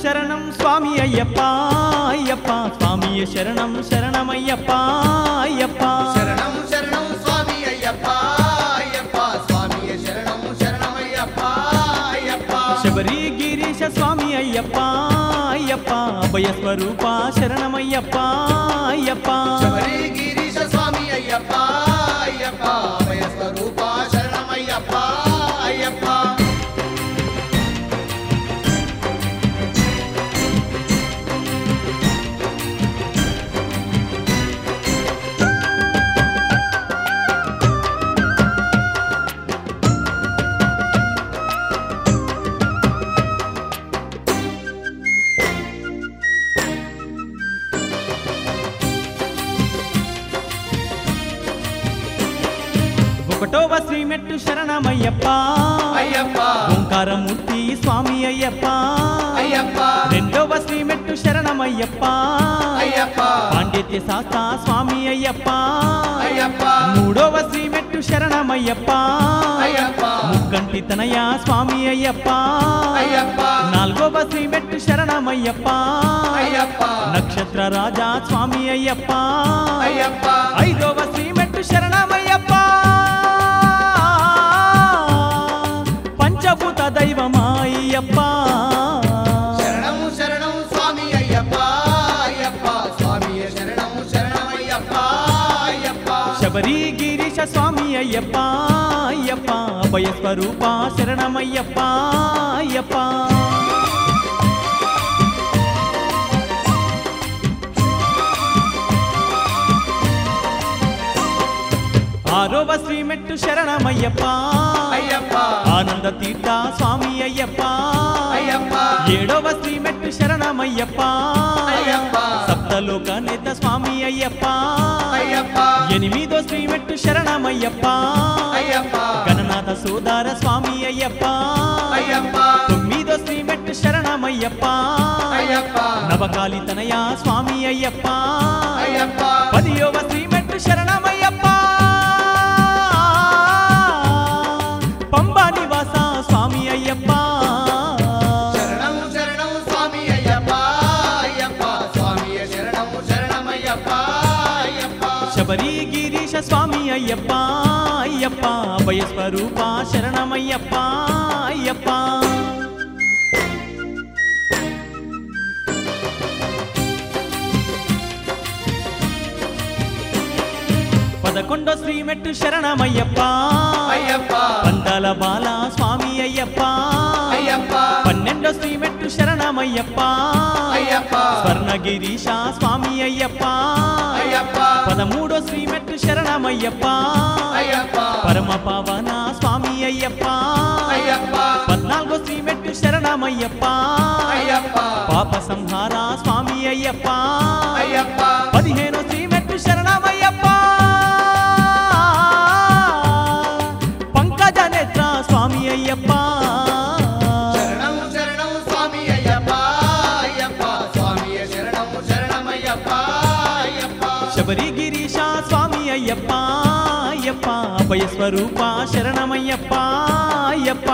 శరణం స్వామి అయ్యప్ప అయ్యప్ప స్వామియ శరణం శరణమయ్యప్ప అయ్యప్ప శరణం శరణం స్వామి అయ్యప్ప అయ్యప్ప స్వామి శరణం శరణమయ్యప్ప అయ్యప్ప శబరి గిరీశ స్వామి అయ్యప్ప అయ్యప్ప అభయ స్వరూప శరణమయ్యప్ప అయ్యప్ప శబరి గిరీశ స్వామి అయ్యప్ప అయ్యప్ప అభయ స్వరూప శరణమయ్యప్ప అయ్యప్ప ఒకటోవ శ్రీమెట్టు శరణమయ్యప్ప అయ్యప్ప ఓంకారమూర్తి స్వామి అయ్యప్ప అయ్యప్ప రెండవ శ్రీమెట్టు శరణమయ్యప్ప అయ్యప్ప పాండిత్య శాస్త స్వామి అయ్యప్ప అయ్యప్ప మూడవ శ్రీమెట్టు శరణమయ్యప్ప అయ్యప్ప ముక్కంటి తనయ స్వామి అయ్యప్ప అయ్యప్ప నాలుగవ శ్రీమెట్టు శరణమయ్యప్ప అయ్యప్ప నక్షత్ర రాజా స్వామి అయ్యప్ప అయ్యప్ప ఐదవ శ్రీమెట్టు శరణమయ్యప్ప పంచభూత దైవమాయ్యప్ప శరణము శరణం స్వామి అయ్యప్ప అయ్యప్ప స్వామి శరణం శరణమయ్యప్ప అయ్యప్ప శబరి గిరీశ స్వామి అయ్యప్ప అయ్యప్ప అభయ స్వరూప శరణమయ్యప్ప అయ్యప్ప ఆరవ శ్రీమెట్టు శరణమయ్యప్ప అయ్యప్ప ఆనంద తీర్థ స్వామి అయ్యప్ప అయ్యప్ప ఏడవ శ్రీమెట్టు శరణమయ్యప్ప అయ్యప్ప సప్తలోక నేత స్వామి అయ్యప్ప అయ్యప్ప ఎనిమిదో శ్రీమెట్టు శరణమయ్యప్ప అయ్యప్ప గణనాథ సోదర స్వామి అయ్యప్ప అయ్యప్ప తొమ్మిదో శ్రీమెట్టు శరణమయ్యప్ప అయ్యప్ప నవకాలి తనయ స్వామి అయ్యప్ప అయ్యప్ప పదియోవ శ్రీమెట్టు శరణమయ్యప్ప పంబా నివాస స్వామి అయ్యప్ప శరణం శరణం స్వామి అయ్యప్ప అయ్యప్ప స్వామి శరణం శరణమయ్యప్ప అయ్యప్ప శబరి గిరీశ స్వామి అయ్యప్ప అయ్యప్ప అభయ స్వరూప శరణమయ్యప్ప అయ్యప్ప పదకొండో శ్రీమెట్టు శరణమయ్యప్ప అయ్యప్ప పందాల బాల స్వామి అయ్యప్ప అయ్యప్ప పన్నెండో శ్రీమెట్టు శరణమయ్యప్ప అయ్యప్ప స్వర్ణగిరీశ స్వామి అయ్యప్ప అయ్యప్ప పదమూడో శ్రీమెట్టు శరణమయ్యప్ప అయ్యప్ప పరమ పావన స్వామి అయ్యప్ప అయ్యప్ప పద్నాలుగో శ్రీమెట్టు శరణమయ్యప్ప అయ్యప్ప పాప సంహార స్వామి అయ్యప్ప అయ్యప్ప పదిహేనో శ్రీమెట్టు శరణమయ్యప్ప పంకజ నేత్ర స్వామి అయ్యప్ప శరణం శరణం స్వామి అయ్యప్ప అయ్యప్ప స్వామి శరణం శరణమయ్యప్ప అయ్యప్ప శబరి గిరీశ స్వామి అయ్యప్ప అయ్యప్ప అభయ స్వరూప శరణమయ్యప్ప అయ్యప్ప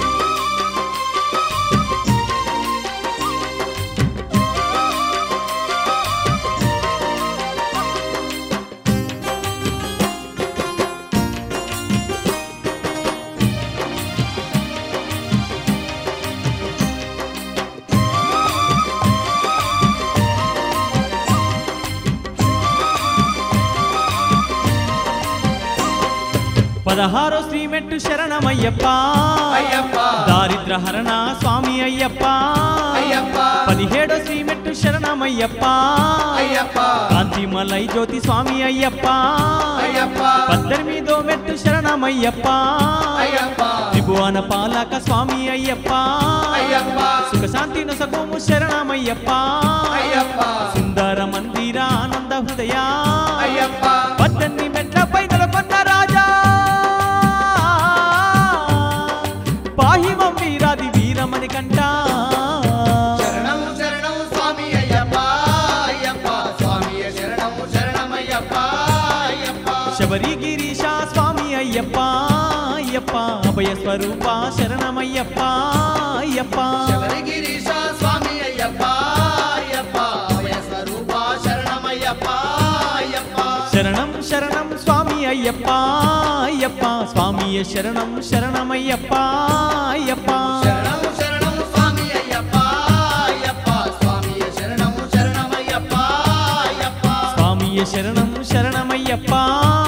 పదహారో శ్రీమెట్టు శరణమయ్యప్ప అయ్యప్ప దారిద్ర హరణ స్వామి అయ్యప్ప అయ్యప్ప పదిహేడో శ్రీమెట్టు శరణమయ్యప్ప అయ్యప్ప కాంతిమలై జ్యోతి స్వామి అయ్యప్ప అయ్యప్ప పద్దెనిమిదో మెట్టు శరణమయ్యప్ప అయ్యప్ప త్రిభువన పాలక స్వామి అయ్యప్ప అయ్యప్ప సుఖశాంతి నొసగోము శరణమయ్యప్ప అయ్యప్ప సుందర మందిర ఆనంద హృదయ అయ్యప్ప పద్దెనిమిది మెట్లపై నెలకొన్న రాజా పాహిమం వీరాది వీరమణి కంట శరణం శరణం స్వామి అయ్యప్ప అయ్యప్ప స్వామి శరణం శరణమయ్యప్ప అయ్యప్ప శబరి గిరీశ స్వామి అయ్యప్ప అయ్యప్ప అభయ స్వరూప శరణమయ్యప్ప అయ్యప్ప శబరిగిరీశ స్వామి అయ్యప్ప అయ్యప్ప అభయ స్వరూప శరణమయ్యప్ప అయ్యప్ప శరణం శరణం స్వామి అయ్యప్ప అయ్యప్ప స్వామియ శరణం శరణమయ్యప్ప అయ్యప్ప శరణం శరణం స్వామి అయ్యప్ప అయ్యప్ప స్వామియ శరణం శరణమయ్యప్ప అయ్యప్ప స్వామియ శరణం శరణమయ్యప్ప